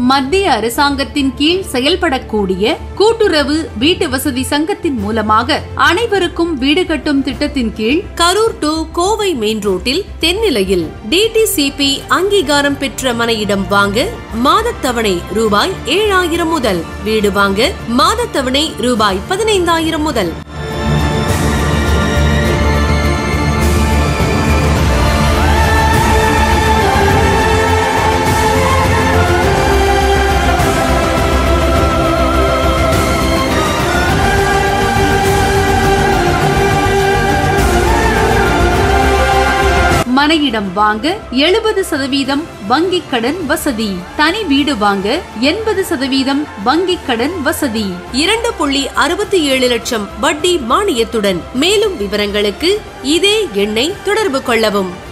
மத்திய அரசாங்கத்தின் கீழ் செயல்படக்கூடிய கூட்டுறவு வீட்டு வசதி சங்கத்தின் மூலமாக அனைவருக்கும் வீடு கட்டும் திட்டத்தின் கீழ் கரூர் டு கோவை மெயின் ரோட்டில் தென்னிலையில் டிடிசிபி அங்கீகாரம் பெற்ற மனையிடம் வாங்க மாதத்தவணை ரூபாய் ஏழாயிரம் முதல் வீடு வாங்க மாதத்தவணை ரூபாய் பதினைந்தாயிரம் முதல் மனையிடம் வாங்க எழுபது சதவீதம் வங்கிக் கடன் வசதி தனி வீடு வாங்க எண்பது சதவீதம் வங்கிக் கடன் வசதி இரண்டு புள்ளி அறுபத்தி ஏழு லட்சம் வட்டி மானியத்துடன் மேலும் விவரங்களுக்கு இதே எண்ணை தொடர்பு கொள்ளவும்